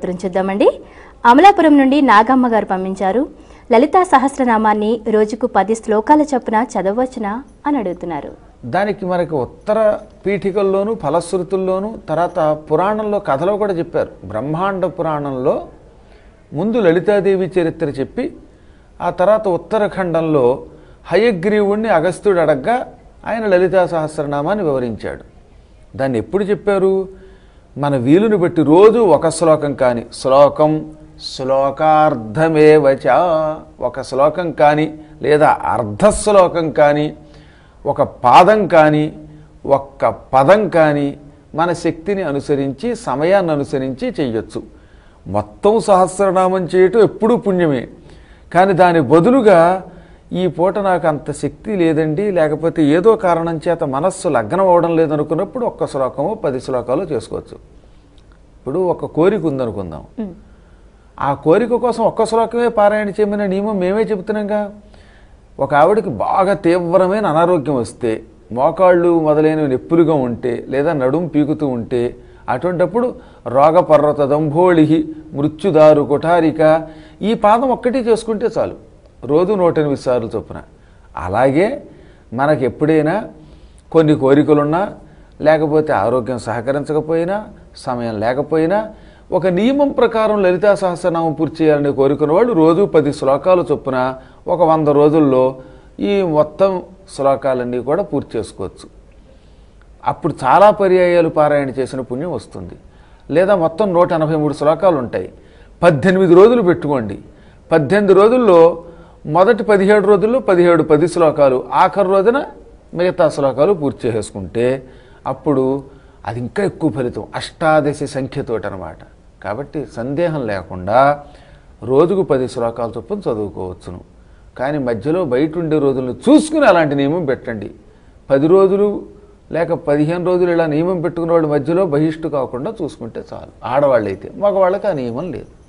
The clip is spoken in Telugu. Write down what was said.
ఉత్తరం చూద్దామండి అమలాపురం నుండి నాగమ్మ గారు పంపించారు లలితా సహస్రనామాన్ని రోజుకు పది శ్లోకాల చొప్పున చదవచ్చునా అని అడుగుతున్నారు దానికి మనకి ఉత్తర పీఠికల్లోనూ ఫలశ్రుతుల్లోనూ తర్వాత పురాణంలో కథలో కూడా చెప్పారు బ్రహ్మాండ పురాణంలో ముందు లలితాదేవి చరిత్ర చెప్పి ఆ తర్వాత ఉత్తరాఖండంలో హయగ్రీవుణ్ణి అగస్త్యుడు అడగ్గా ఆయన లలితా సహస్రనామాన్ని వివరించాడు దాన్ని ఎప్పుడు చెప్పారు మన వీలుని బట్టి రోజు ఒక శ్లోకం కానీ శ్లోకం శ్లోకార్థమేవచ ఒక శ్లోకం కానీ లేదా అర్ధ శ్లోకం కానీ ఒక పాదం కానీ ఒక్క పదం కానీ మన శక్తిని అనుసరించి సమయాన్ని అనుసరించి చేయొచ్చు మొత్తం సహస్రనామం చేయటం ఎప్పుడూ పుణ్యమే కానీ దాని బదులుగా ఈ పూట నాకు అంత శక్తి లేదండి లేకపోతే ఏదో కారణం చేత మనస్సు లగ్నం అవ్వడం లేదనుకున్నప్పుడు ఒక్క శ్లోకమో పది శ్లోకాలు చేసుకోవచ్చు ఇప్పుడు ఒక కోరిక ఉందనుకుందాం ఉమ్, ఆ కోరిక కోసం ఒక్క శ్లోకమే పారాయణ చేయమనే నియమం మేమే చెబుతున్నాంగా ఒక ఆవిడకి బాగా తీవ్రమైన అనారోగ్యం వస్తే మోకాళ్ళు మొదలైనవి నొప్పులుగా ఉంటే లేదా నడుం పీకుతూ ఉంటే అటువంటప్పుడు రోగపర్వత దంభోళి మృత్యుదారు కుఠారిక ఈ పాదం ఒక్కటి చేసుకుంటే చాలు రోజు నూట ఎనిమిది సార్లు చొప్పున అలాగే మనకి ఎప్పుడైనా కొన్ని కోరికలున్నా లేకపోతే ఆరోగ్యం సహకరించకపోయినా సమయం లేకపోయినా ఒక నియమం ప్రకారం లలితా సహస్రనామం పూర్తి చేయాలని కోరుకున్న వాళ్ళు రోజు పది శ్లోకాలు చొప్పున ఒక వంద రోజుల్లో ఈ మొత్తం శ్లోకాలన్నీ కూడా పూర్తి చేసుకోవచ్చు అప్పుడు చాలా పర్యాయాలు పారాయణ చేసిన పుణ్యం వస్తుంది లేదా మొత్తం నూట ఎనభై మూడు శ్లోకాలు ఉంటాయి పద్దెనిమిది రోజులు పెట్టుకోండి పద్దెనిమిది రోజుల్లో మొదటి పదిహేడు రోజుల్లో పదిహేడు పది శ్లోకాలు ఆఖరి రోజున మిగతా శ్లోకాలు పూర్తి చేసుకుంటే అప్పుడు అది ఇంకా ఎక్కువ ఫలితం అష్టాదశి సంఖ్యతోటి అనమాట కాబట్టి సందేహం లేకుండా రోజుకు పది శ్లోకాలు చొప్పున చదువుకోవచ్చును కానీ మధ్యలో బయట ఉండే రోజులను చూసుకుని అలాంటి నియమం పెట్టండి పది రోజులు లేక పదిహేను రోజులు ఇలా నియమం పెట్టుకున్న వాళ్ళు మధ్యలో బహిష్టు కాకుండా చూసుకుంటే చాలు ఆడవాళ్ళైతే మగవాళ్ళకి ఆ నియమం లేదు